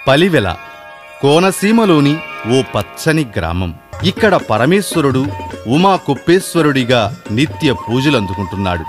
పలివెల కోనసీమలోని ఓ పచ్చని గ్రామం ఇక్కడ పరమేశ్వరుడు ఉమా కుప్పేశ్వరుడిగా నిత్య పూజలందుకుంటున్నాడు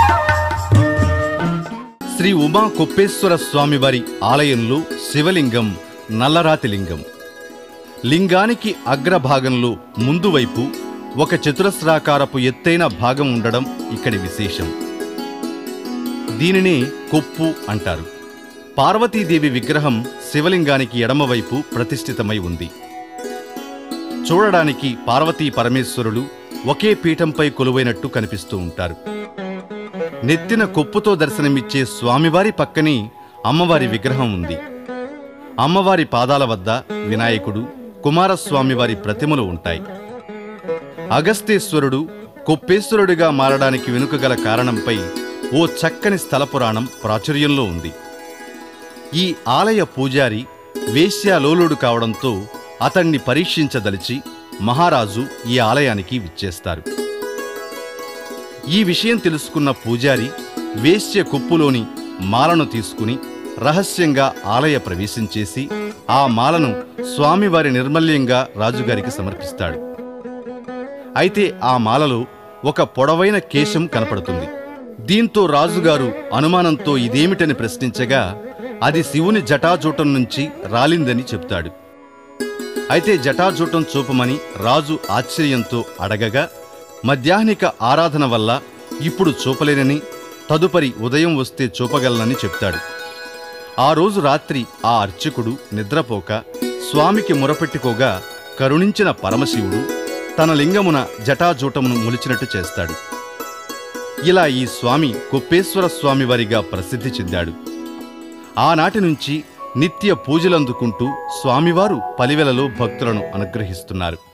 శ్రీ ఉమా కుప్పేశ్వర స్వామివారి ఆలయంలో శివలింగం నల్లరాతి లింగం లింగానికి అగ్రభాగంలో ముందు వైపు ఒక చతురస్రాకారపు ఎత్తైన భాగం ఉండడం ఇక్కడి విశేషం దీనినే కొప్పు అంటారు పార్వతీదేవి విగ్రహం శివలింగానికి ఎడమవైపు ప్రతిష్ఠితమై ఉంది చూడడానికి పార్వతీ పరమేశ్వరులు ఒకే పీఠంపై కొలువైనట్టు కనిపిస్తూ ఉంటారు నెత్తిన కొప్పుతో దర్శనమిచ్చే స్వామివారి పక్కనే అమ్మవారి విగ్రహం ఉంది అమ్మవారి పాదాల వద్ద వినాయకుడు కుమారస్వామి వారి ప్రతిమలు ఉంటాయి అగస్తేశ్వరుడు కొప్పేశ్వరుడిగా మారడానికి వెనుక గల కారణంపై ఓ చక్కని స్థల పురాణం ప్రాచుర్యంలో ఉంది ఈ ఆలయ పూజారి వేశ్యాలోలుడు కావడంతో అతణ్ణి పరీక్షించదలిచి మహారాజు ఈ ఆలయానికి విచ్చేస్తారు ఈ విషయం తెలుసుకున్న పూజారి వేశ్య కుప్పులోని మాలను తీసుకుని రహస్యంగా ఆలయ ప్రవేశం చేసి ఆ మాలను స్వామివారి నిర్మల్యంగా రాజుగారికి సమర్పిస్తాడు అయితే ఆ మాలలో ఒక పొడవైన కేశం కనపడుతుంది దీంతో రాజుగారు అనుమానంతో ఇదేమిటని ప్రశ్నించగా అది శివుని జటాజూటం నుంచి రాలిందని చెప్తాడు అయితే జటాజూటం చూపమని రాజు ఆశ్చర్యంతో అడగగా మధ్యాహ్నిక ఆరాధన వల్ల ఇప్పుడు చూపలేనని తదుపరి ఉదయం వస్తే చూపగలనని చెప్తాడు ఆ రోజు రాత్రి ఆ అర్చకుడు నిద్రపోక స్వామికి మొరపెట్టుకోగా కరుణించిన పరమశివుడు తన లింగమున జటాజూటమును మొలిచినట్టు చేస్తాడు ఇలా ఈ స్వామి కుప్పేశ్వర స్వామివారిగా ప్రసిద్ధి చెందాడు ఆనాటి నుంచి నిత్య పూజలందుకుంటూ స్వామివారు పలివెలలో భక్తులను అనుగ్రహిస్తున్నారు